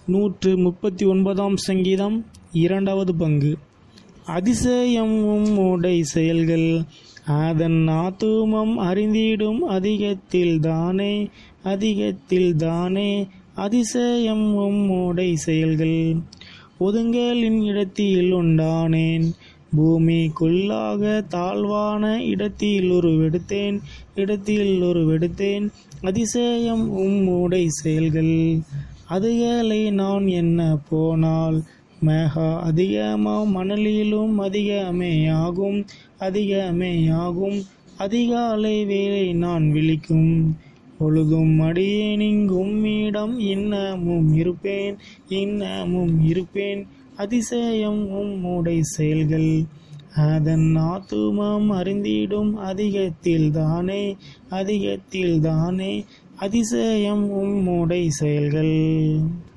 நூற்று முப்பத்தி ஒன்பதாம் சங்கீதம் இரண்டாவது பங்கு அதிசயம் உம்முடை செயல்கள் அதன் ஆத்துமம் அறிந்திடும் அதிகத்தில் தானே அதிகத்தில் தானே அதிசயம் உம்முடை செயல்கள் ஒதுங்கலின் இடத்தில் உண்டானேன் பூமிக்குள்ளாக தாழ்வான இடத்தில் ஒரு வெடுத்தேன் இடத்தில் ஒரு வெடுத்தேன் அதிசயம் உம்முடை செயல்கள் அதுகளை நான் என்ன போனால் மேகா அதிகமா மணலிலும் அதிகமே ஆகும் அதிகமே ஆகும் அதிகாலை வேலை நான் விழிக்கும் பொழுதும் அடியேனிங்கும் இடம் இன்னமும் இருப்பேன் இன்னமும் இருப்பேன் அதிசயம் உம்முடை செயல்கள் அதன் ஆத்துமம் அறிந்திடும் அதிகத்தில் தானே அதிகத்தில் தானே அதிசயம் உம்முடை செயல்கள்